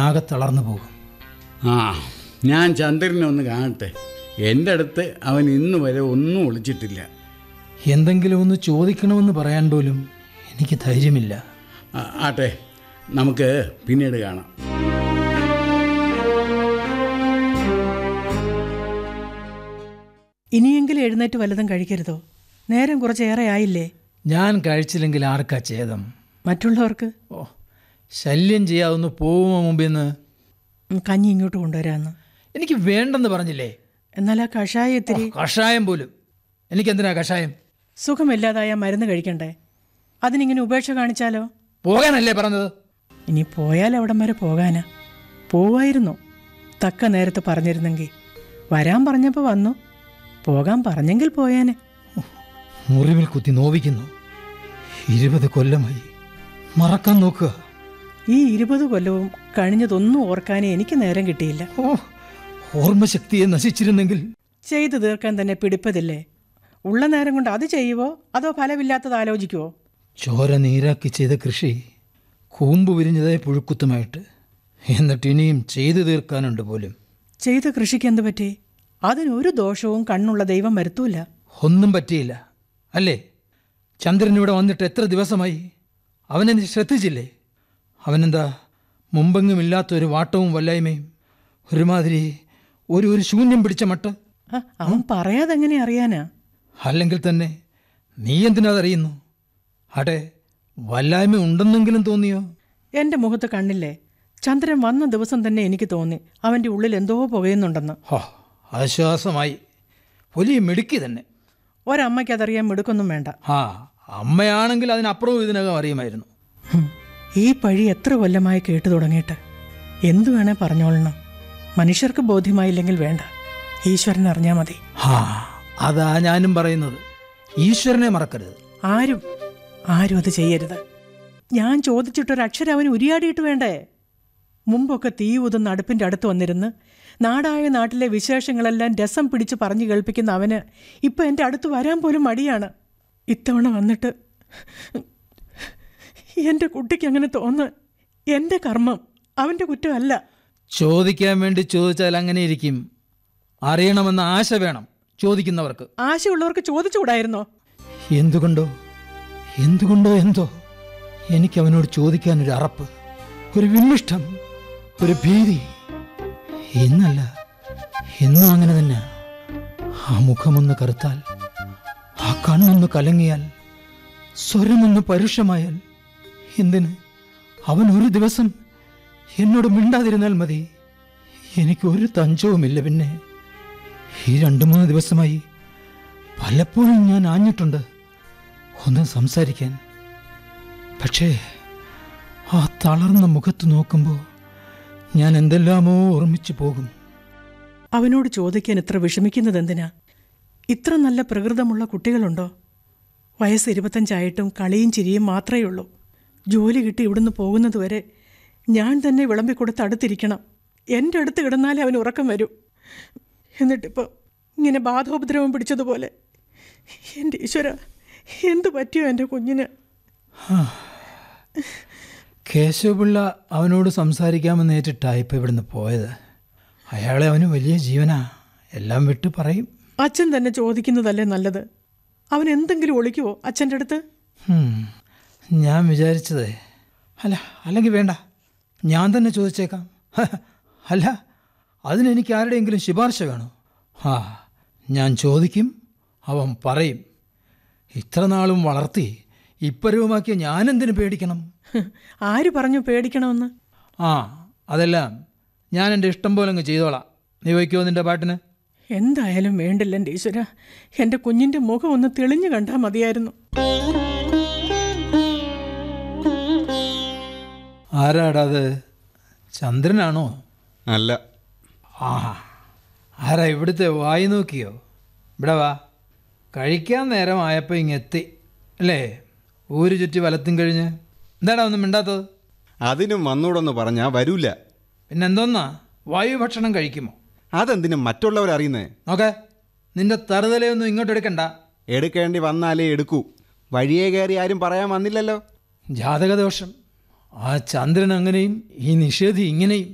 ആകെ തളർന്നു പോകും ആ ഞാൻ ചന്ദ്രനെ ഒന്ന് കാണട്ടെ എൻ്റെ അടുത്ത് അവൻ ഇന്ന് വരെ ഒന്നും ഒളിച്ചിട്ടില്ല എന്തെങ്കിലും ഒന്ന് ചോദിക്കണമെന്ന് പറയാൻ പോലും എനിക്ക് ധൈര്യമില്ല ആ, ആട്ടെ നമുക്ക് പിന്നീട് കാണാം ഇനിയെങ്കിലും എഴുന്നേറ്റ് വല്ലതും കഴിക്കരുതോ നേരം കുറച്ചേറെ ആയില്ലേ ഞാൻ കഴിച്ചില്ലെങ്കിൽ ആർക്കാ ഛേദം മറ്റുള്ളവർക്ക് ഓ ശല്യം ചെയ്യാവുന്ന പോകുമോ മുമ്പേന്ന് ഉം, കഞ്ഞി ഇങ്ങോട്ട് കൊണ്ടുവരാമെന്ന് എനിക്ക് വേണ്ടെന്ന് പറഞ്ഞില്ലേ എന്നാൽ ആ കഷായം ഇത്തിരി കഷായം പോലും എനിക്കെന്തിനാ കഷായം സുഖമില്ലാതായ മരുന്ന് കഴിക്കണ്ടേ അതിനിങ്ങനെ ഉപേക്ഷ കാണിച്ചാലോ പോകാനല്ലേ പറഞ്ഞത് ഇനി പോയാൽ അവിടം വരെ പോകാനാ പോവായിരുന്നു തക്ക നേരത്ത് പറഞ്ഞിരുന്നെങ്കിൽ വരാൻ പറഞ്ഞപ്പോൾ വന്നു പോകാൻ പറഞ്ഞെങ്കിൽ പോയാനെ മുറിവിൽ കുത്തി നോവിക്കുന്നു ഇരുപത് കൊല്ലമായി മറക്കാൻ നോക്കുക ഈ ഇരുപത് കൊല്ലവും കഴിഞ്ഞതൊന്നും ഓർക്കാനേ എനിക്ക് നേരം കിട്ടിയില്ല ഓ ഓർമ്മശക്തിയെ നശിച്ചിരുന്നെങ്കിൽ ചെയ്തു തീർക്കാൻ തന്നെ പിടിപ്പതില്ലേ ഉള്ള നേരം കൊണ്ട് അത് ചെയ്യുവോ അതോ ഫലമില്ലാത്തത് ആലോചിക്കുവോ ചോര നീരാക്കി ചെയ്ത കൃഷി കൂമ്പ് വിരിഞ്ഞതേ പുഴുക്കുത്തുമായിട്ട് എന്നിട്ട് ഇനിയും ചെയ്തു തീർക്കാനുണ്ട് പോലും ചെയ്ത കൃഷിക്ക് എന്ത് പറ്റി അതിനൊരു ദോഷവും കണ്ണുള്ള ദൈവം വരുത്തൂല ഒന്നും പറ്റിയില്ല അല്ലേ ചന്ദ്രൻ ഇവിടെ വന്നിട്ട് എത്ര ദിവസമായി അവനെന്നെ ശ്രദ്ധിച്ചില്ലേ അവനെന്താ മുമ്പെങ്ങുമില്ലാത്ത ഒരു വാട്ടവും വല്ലായ്മയും ഒരുമാതിരി ഒരു ഒരു ശൂന്യം പിടിച്ച മട്ട് ആ, അവൻ പറയാതെ എങ്ങനെ അറിയാനാ അല്ലെങ്കിൽ തന്നെ നീ എന്തിനതറിയുന്നു അടെ വല്ലായ്മ ഉണ്ടെന്നെങ്കിലും തോന്നിയോ എൻ്റെ മുഖത്ത് കണ്ണില്ലേ ചന്ദ്രൻ വന്ന ദിവസം തന്നെ എനിക്ക് തോന്നി അവൻ്റെ ഉള്ളിൽ എന്തോ പുകയുന്നുണ്ടെന്ന് ഹോ ആശ്വാസമായി വലിയ മിടുക്കി തന്നെ ഒരമ്മയ്ക്ക് അതറിയാൻ മിടുക്കൊന്നും വേണ്ട ആ അമ്മയാണെങ്കിൽ അതിനപ്പുറവും ഇതിനകം അറിയുമായിരുന്നു ഹും, ഈ പഴി എത്ര കൊല്ലമായി കേട്ടു തുടങ്ങിയിട്ട് എന്തു വേണേ പറഞ്ഞോളണം മനുഷ്യർക്ക് ബോധ്യമായില്ലെങ്കിൽ വേണ്ട ഈശ്വരൻ അറിഞ്ഞാൽ മതി ആ അതാ ഞാനും പറയുന്നത് ഈശ്വരനെ മറക്കരുത് ആരും ആരും അത് ചെയ്യരുത് ഞാൻ ചോദിച്ചിട്ടൊരക്ഷരം അവന് ഉരിയാടിയിട്ട് വേണ്ടേ മുമ്പൊക്കെ തീ ഊതുന്ന അടുപ്പിൻ്റെ അടുത്ത് വന്നിരുന്ന് നാടായ നാട്ടിലെ വിശേഷങ്ങളെല്ലാം രസം പിടിച്ച് പറഞ്ഞു കേൾപ്പിക്കുന്ന അവന് ഇപ്പം എൻ്റെ അടുത്ത് വരാൻ പോലും മടിയാണ് ഇത്തവണ വന്നിട്ട് എൻ്റെ കുട്ടിക്ക് അങ്ങനെ തോന്നുക എൻ്റെ കർമ്മം അവൻ്റെ കുറ്റമല്ല ചോദിക്കാൻ വേണ്ടി ചോദിച്ചാൽ അങ്ങനെ ഇരിക്കും അറിയണമെന്ന ആശ വേണം ചോദിക്കുന്നവർക്ക് ആശയുള്ളവർക്ക് ചോദിച്ചുകൂടായിരുന്നോ എന്തുകൊണ്ടോ എന്തുകൊണ്ടോ എന്തോ എനിക്ക് അവനോട് ചോദിക്കാൻ ഒരു അറപ്പ് ഒരു വിമ്മിഷ്ടം ഒരു ഭീതി ഇന്നല്ല എന്നും അങ്ങനെ തന്നെ ആ മുഖമൊന്ന് കറുത്താൽ ആ കണ്ണൊന്ന് കലങ്ങിയാൽ സ്വരമൊന്ന് പരുഷമായാൽ എന്തിന് അവൻ ഒരു ദിവസം എന്നോട് മിണ്ടാതിരുന്നാൽ മതി എനിക്ക് ഒരു തഞ്ചവുമില്ല പിന്നെ ഈ രണ്ടു മൂന്ന് ദിവസമായി പലപ്പോഴും ഞാൻ ആഞ്ഞിട്ടുണ്ട് ഒന്ന് സംസാരിക്കാൻ പക്ഷേ ആ തളർന്ന മുഖത്ത് നോക്കുമ്പോൾ ഞാൻ എന്തെല്ലാമോ ഓർമ്മിച്ചു പോകും അവനോട് ചോദിക്കാൻ ഇത്ര വിഷമിക്കുന്നത് എന്തിനാ ഇത്ര നല്ല പ്രകൃതമുള്ള കുട്ടികളുണ്ടോ വയസ്സ് ഇരുപത്തഞ്ചായിട്ടും കളിയും ചിരിയും മാത്രമേ ഉള്ളൂ ജോലി കിട്ടി ഇവിടുന്ന് പോകുന്നതുവരെ ഞാൻ തന്നെ വിളമ്പിക്കൊടുത്ത് അടുത്തിരിക്കണം എൻ്റെ അടുത്ത് കിടന്നാലേ അവന് ഉറക്കം വരൂ എന്നിട്ടിപ്പോൾ ഇങ്ങനെ ബാധോപദ്രവം പിടിച്ചതുപോലെ എൻ്റെ ഈശ്വര എന്തു പറ്റിയോ എൻ്റെ കുഞ്ഞിന് കേശവപിള്ള അവനോട് സംസാരിക്കാമെന്ന് ഏറ്റിട്ടാ ഇപ്പം ഇവിടുന്ന് പോയത് അയാളെ അവന് വലിയ ജീവനാ എല്ലാം വിട്ട് പറയും അച്ഛൻ തന്നെ ചോദിക്കുന്നതല്ലേ നല്ലത് അവൻ എന്തെങ്കിലും ഒളിക്കുവോ അച്ഛൻ്റെ അടുത്ത് ഹും, ഞാൻ വിചാരിച്ചത് അല്ല അല്ലെങ്കിൽ വേണ്ട ഞാൻ തന്നെ ചോദിച്ചേക്കാം അല്ല അതിനെനിക്ക് ആരുടെയെങ്കിലും ശുപാർശ വേണോ ആ ഞാൻ ചോദിക്കും അവൻ പറയും ഇത്ര നാളും വളർത്തി ഇപ്പരവുമാക്കിയ ഞാനെന്തിനു പേടിക്കണം ഹ്, ആര് പറഞ്ഞു പേടിക്കണമെന്ന് ആ അതെല്ലാം ഞാൻ എൻ്റെ ഇഷ്ടം പോലെ അങ്ങ് ചെയ്തോളാം നീ വയ്ക്കുമോ നിൻ്റെ പാട്ടിന് എന്തായാലും വേണ്ടില്ല എൻ്റെ ഈശ്വര എൻ്റെ കുഞ്ഞിൻ്റെ മുഖം ഒന്ന് തെളിഞ്ഞു കണ്ടാൽ മതിയായിരുന്നു ആരാടാ അത് ചന്ദ്രനാണോ അല്ല ആ ആരാ ഇവിടുത്തെ വായി നോക്കിയോ ഇവിടെ വാ കഴിക്കാൻ നേരമായപ്പോൾ ഇങ്ങെത്തി അല്ലേ ഊര് ചുറ്റി വലത്തും കഴിഞ്ഞ് എന്താടാ ഒന്നും മിണ്ടാത്തത് അതിനും വന്നൂടെന്ന് പറഞ്ഞാൽ വരൂല പിന്നെ എന്തോന്നാ വായു ഭക്ഷണം കഴിക്കുമോ അതെന്തിനും മറ്റുള്ളവരറിയുന്നേ നോക്കെ നിന്റെ തറുതലയൊന്നും ഇങ്ങോട്ട് എടുക്കണ്ട എടുക്കേണ്ടി വന്നാലേ എടുക്കൂ വഴിയെ കയറി ആരും പറയാൻ വന്നില്ലല്ലോ ജാതകദോഷം ആ ചന്ദ്രൻ അങ്ങനെയും ഈ നിഷേധി ഇങ്ങനെയും